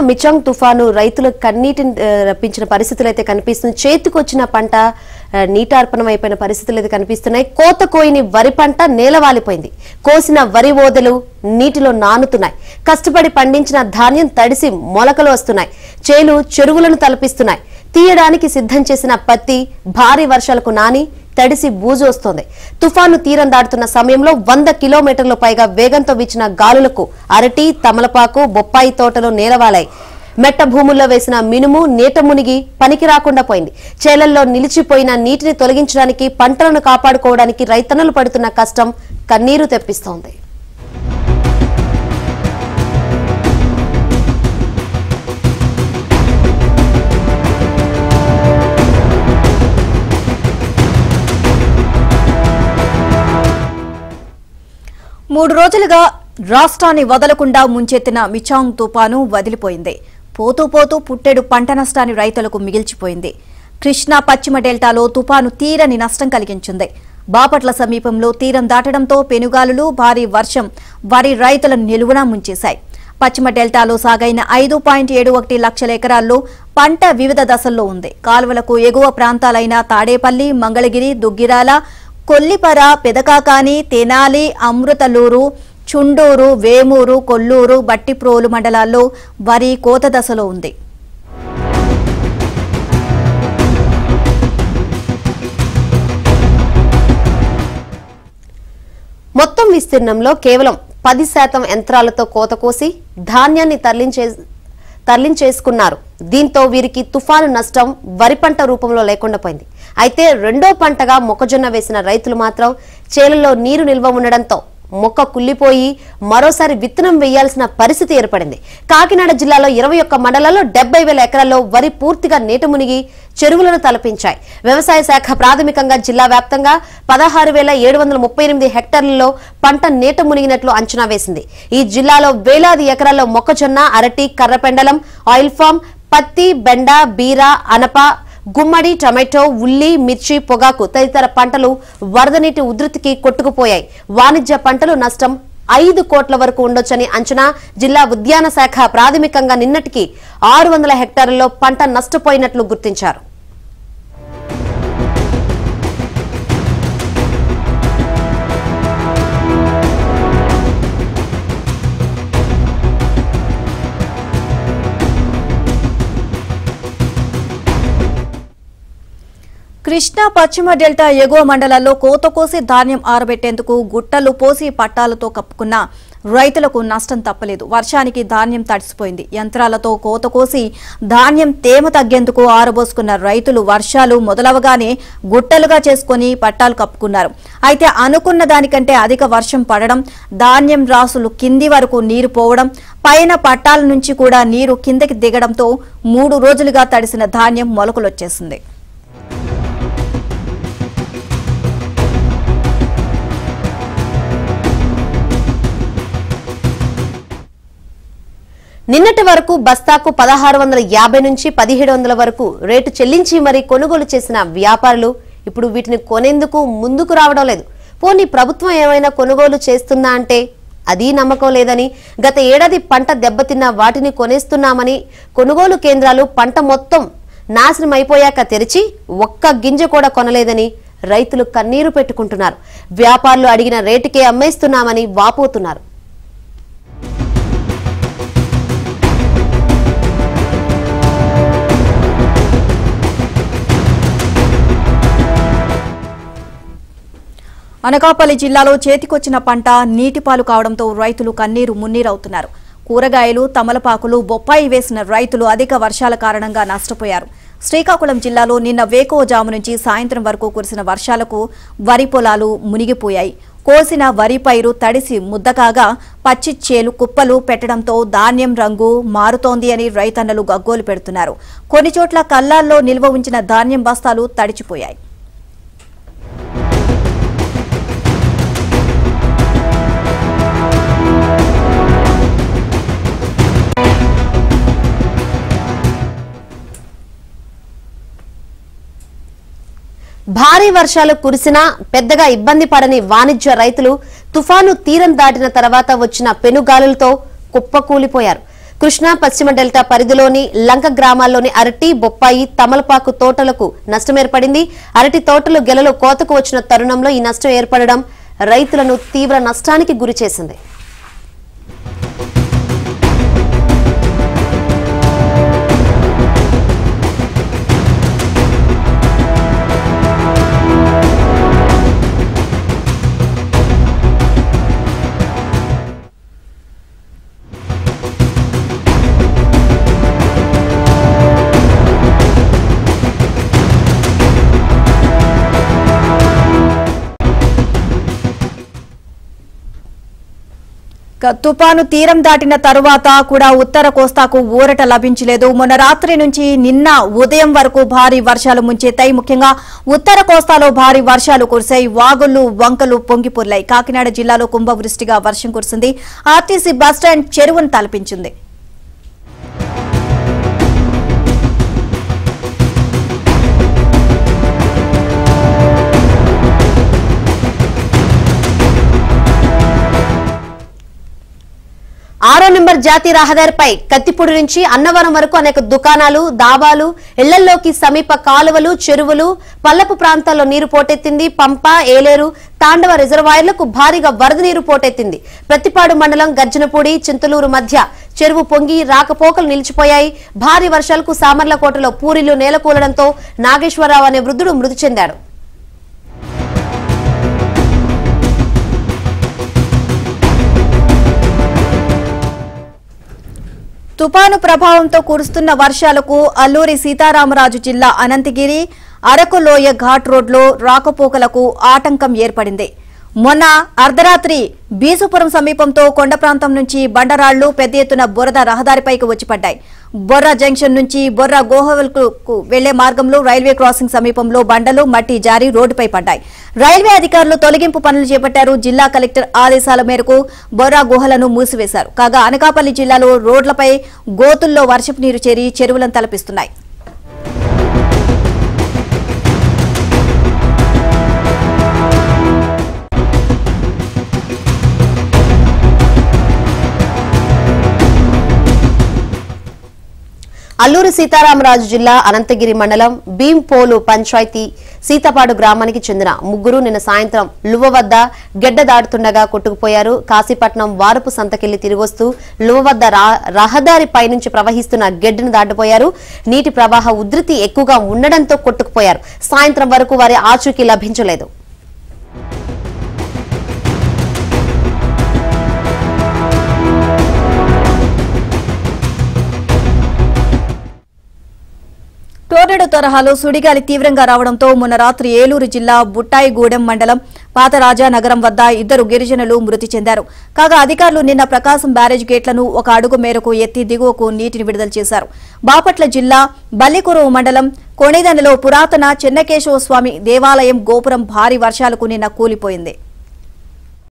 మిచాంగ్ తుఫాను రైతుల కన్నీటిని ఆ, రప్పించిన పరిస్థితులు అయితే కనిపిస్తుంది చేతికొచ్చిన పంట ఆ, నీటార్పణం అయిపోయిన పరిస్థితులు అయితే కనిపిస్తున్నాయి కోత కోయిని వరి పంట నేలవాలిపోయింది కోసిన వరి ఓదలు నీటిలో నానుతున్నాయి కష్టపడి పండించిన ధాన్యం తడిసి మొలకలు వస్తున్నాయి చేలు చెరువులను తలపిస్తున్నాయి తీయడానికి సిద్ధం చేసిన పత్తి భారీ వర్షాలకు నాని తడిసి బూజు వస్తోంది తుఫాను తీరం దాటుతున్న సమయంలో వంద కిలోమీటర్ల పైగా వేగంతో వీచిన గాలులకు అరటి తమలపాకు బొప్పాయి తోటలు నేలవాలాయి మెట్ట భూముల్లో వేసిన మినుము నీట మునిగి పనికి రాకుండా పోయింది చేలల్లో నిలిచిపోయిన నీటిని తొలగించడానికి పంటలను కాపాడుకోవడానికి రైతన్నలు పడుతున్న కష్టం కన్నీరు తెప్పిస్తోంది మూడు రోజులుగా రాష్ట్రాన్ని వదలకుండా ముంచెత్తిన మిచాంగ్ తుపాను వదిలిపోయింది పోతూ పోతూ పుట్టెడు పంట నష్టాన్ని రైతులకు మిగిల్చిపోయింది కృష్ణా పశ్చిమ డెల్టాలో తుపాను తీరని నష్టం కలిగించింది బాపట్ల సమీపంలో తీరం దాటడంతో పెనుగాలులు భారీ వర్షం వరి రైతులను నిలువునా ముంచేశాయి పశ్చిమ డెల్టాలో సాగైన ఐదు పాయింట్ ఏడు ఒకటి లక్షల ఎకరాల్లో పంట వివిధ దశల్లో ఉంది కాలువలకు ఎగువ ప్రాంతాలైన తాడేపల్లి మంగళగిరి దుగ్గిరాల కొల్లిపర పెదకాకాని తెనాలి అమృతలూరు చుండూరు వేమూరు కొల్లూరు బట్టిప్రోలు మండలాల్లో వరి కోత దశలో ఉంది మొత్తం విస్తీర్ణంలో కేవలం పది శాతం యంత్రాలతో కోత కోసి ధాన్యాన్ని తరలించే తరలించేసుకున్నారు దీంతో వీరికి తుఫాను నష్టం వరి పంట రూపంలో లేకుండా పోయింది అయితే రెండో పంటగా మొక్కజొన్న వేసిన రైతులు మాత్రం చేలలో నీరు నిల్వ ఉండడంతో మొక్క కుళ్ళిపోయి మరోసారి విత్తనం వేయాల్సిన పరిస్థితి ఏర్పడింది కాకినాడ జిల్లాలో ఇరవై ఒక్క మండలాల్లో డెబ్బై వేల ఎకరాల్లో వరి పూర్తిగా నీట మునిగి చెరువులను తలపించాయి వ్యవసాయ శాఖ ప్రాథమికంగా జిల్లా వ్యాప్తంగా పదహారు వేల ఏడు వందల ముప్పై ఎనిమిది హెక్టార్లలో పంట నీట మునిగినట్లు అంచనా వేసింది ఈ జిల్లాలో వేలాది ఎకరాల్లో మొక్కజొన్న అరటి కర్రపెండలం ఆయిల్ ఫామ్ పత్తి బెండ బీర అనప గుమ్మడి టమాటో ఉల్లి మిర్చి పొగాకు తదితర పంటలు వరద నీటి ఉధృతికి కొట్టుకుపోయాయి వాణిజ్య పంటలు నష్టం ఐదు కోట్ల వరకు ఉండొచ్చని అంచనా జిల్లా ఉద్యాన శాఖ ప్రాథమికంగా నిన్నటికి ఆరు వందల హెక్టార్లలో పంట నష్టపోయినట్లు గుర్తించారు కృష్ణా పశ్చిమ డెల్టా ఎగువ మండలాల్లో కోత కోసి ధాన్యం ఆరబెట్టేందుకు గుట్టలు పోసి పట్టాలతో కప్పుకున్న రైతులకు నష్టం తప్పలేదు వర్షానికి ధాన్యం తడిసిపోయింది యంత్రాలతో కోత కోసి ధాన్యం తేమ తగ్గేందుకు ఆరబోసుకున్న రైతులు వర్షాలు మొదలవగానే గుట్టలుగా చేసుకుని పట్టాలు కప్పుకున్నారు అయితే అనుకున్న దానికంటే అధిక వర్షం పడడం ధాన్యం రాసులు కింది వరకు నీరు పోవడం పైన పట్టాల నుంచి కూడా నీరు కిందకి దిగడంతో మూడు రోజులుగా తడిసిన ధాన్యం మొలకలొచ్చేసింది నిన్నటి వరకు బస్తాకు పదహారు వందల యాభై నుంచి పదిహేడు వందల వరకు రేటు చెల్లించి మరి కొనుగోలు చేసిన వ్యాపారులు ఇప్పుడు వీటిని కొనేందుకు ముందుకు రావడం లేదు పోనీ ప్రభుత్వం ఏమైనా కొనుగోలు చేస్తుందా అంటే అది నమ్మకం లేదని గత ఏడాది పంట దెబ్బతిన్న వాటిని కొనేస్తున్నామని కొనుగోలు కేంద్రాలు పంట మొత్తం నాశనం అయిపోయాక తెరిచి ఒక్క గింజ కూడా కొనలేదని రైతులు కన్నీరు పెట్టుకుంటున్నారు వ్యాపారులు అడిగిన రేటుకే అమ్మేస్తున్నామని వాపోతున్నారు అనకాపల్లి జిల్లాలో చేతికొచ్చిన పంట నీటిపాలు కావడంతో రైతులు కన్నీరు మున్నీరవుతున్నారు కూరగాయలు తమలపాకులు బొప్పాయి వేసిన రైతులు అధిక వర్షాల కారణంగా నష్టపోయారు శ్రీకాకుళం జిల్లాలో నిన్న వేకోజాము నుంచి సాయంత్రం వరకు కురిసిన వర్షాలకు వరి పొలాలు మునిగిపోయాయి కోసిన వరి పైరు తడిసి ముద్దకాగా పచ్చి చేలు కుప్పలు పెట్టడంతో ధాన్యం రంగు మారుతోంది అని రైతన్నలు గగ్గోలు పెడుతున్నారు కొన్ని చోట్ల కల్లాల్లో నిల్వ ఉంచిన ధాన్యం బస్తాలు తడిచిపోయాయి భారీ వర్షాలు కురిసినా పెద్దగా ఇబ్బంది పడని వాణిజ్య రైతులు తుఫాను తీరం దాటిన తర్వాత వచ్చిన పెనుగాలులతో కుప్పకూలిపోయారు కృష్ణా పశ్చిమ డెల్టా పరిధిలోని లంక గ్రామాల్లోని అరటి బొప్పాయి తమలపాకు తోటలకు నష్టం ఏర్పడింది అరటి తోటలు గెలలో కోతకు వచ్చిన తరుణంలో ఈ నష్టం ఏర్పడడం రైతులను తీవ్ర నష్టానికి గురి చేసింది ఇక తుపాను తీరం దాటిన తరువాత కూడా ఉత్తర కోస్తాకు ఊరట లభించలేదు మొన్న రాత్రి నుంచి నిన్న ఉదయం వరకు భారీ వర్షాలు ముంచెత్తాయి ముఖ్యంగా ఉత్తర కోస్తాలో భారీ వర్షాలు కురిశాయి వాగుళ్లు వంకలు పొంగిపొర్లాయి కాకినాడ జిల్లాలో కుంభవృష్టిగా వర్షం కురిసింది ఆర్టీసీ బస్టాండ్ చెరువును తలపించింది ఆరో నెంబర్ జాతీయ రహదారిపై కత్తిపూడి నుంచి అన్నవరం వరకు అనేక దుకాణాలు దాబాలు ఇళ్లల్లోకి సమీప కాలువలు చెరువులు పల్లపు ప్రాంతాల్లో నీరు పోటెత్తింది పంప ఏలేరు తాండవ రిజర్వాయర్లకు భారీగా వరద నీరు పోటెత్తింది ప్రతిపాడు మండలం గర్జనపూడి చింతలూరు మధ్య చెరువు పొంగి రాకపోకలు నిలిచిపోయాయి భారీ వర్షాలకు సామర్లకోటలో పూరిలు నేలకూలడంతో నాగేశ్వరరావు అనే వృద్ధుడు మృతి చెందాడు తుపాను ప్రభావంతో కురుస్తున్న వర్షాలకు అల్లూరి సీతారామరాజు జిల్లా అనంతగిరి అరకు లోయ ఘాట్ రోడ్లో రాకపోకలకు ఆటంకం ఏర్పడింది మొన్న అర్ధరాత్రి బీసుపురం సమీపంతో కొండ ప్రాంతం నుంచి బండరాళ్లు పెద్ద ఎత్తున బురద రహదారిపైకి వచ్చి పడ్డాయి బొర్రా జంక్షన్ నుంచి బొర్రా గోహవల్కు వెళ్లే మార్గంలో రైల్వే క్రాసింగ్ సమీపంలో బండలు మట్టి జారి రోడ్డుపై పడ్డాయి రైల్వే అధికారులు తొలగింపు పనులు చేపట్టారు జిల్లా కలెక్టర్ ఆదేశాల మేరకు బొర్రా గుహలను మూసివేశారు కాగా అనకాపల్లి జిల్లాలో రోడ్లపై గోతుల్లో వర్షపు నీరు చేరి చెరువులను తలపిస్తున్నాయి అల్లూరి సీతారామరాజు జిల్లా అనంతగిరి మండలం భీంపోలు పంచాయతీ సీతపాడు గ్రామానికి చెందిన ముగ్గురు నిన్న సాయంత్రం లువ వద్ద గెడ్డ దాటుతుండగా కొట్టుకుపోయారు కాశీపట్నం వారపు సంతకెళ్లి తిరిగొస్తూ లువ వద్ద రా- రహదారి పైనుంచి ప్రవహిస్తున్న గెడ్డను దాటిపోయారు నీటి ప్రవాహ ఉధృతి ఎక్కువగా ఉండడంతో కొట్టుకుపోయారు సాయంత్రం వరకు వారి ఆచూకీ లభించలేదు టోర్నడో తరహాలో సుడిగాలి తీవ్రంగా రావడంతో మొన్న రాత్రి ఏలూరు జిల్లా బుట్టాయిగూడెం మండలం పాత రాజానగరం వద్ద ఇద్దరు గిరిజనులు మృతి చెందారు కాగా అధికారులు నిన్న ప్రకాశం బ్యారేజ్ గేట్లను ఒక అడుగు మేరకు ఎత్తి దిగువకు నీటిని విడుదల చేశారు బాపట్ల జిల్లా బల్లికురువు మండలం కొణిదనలో పురాతన చెన్నకేశవ స్వామి దేవాలయం గోపురం భారీ వర్షాలకు నిన్న కూలిపోయింది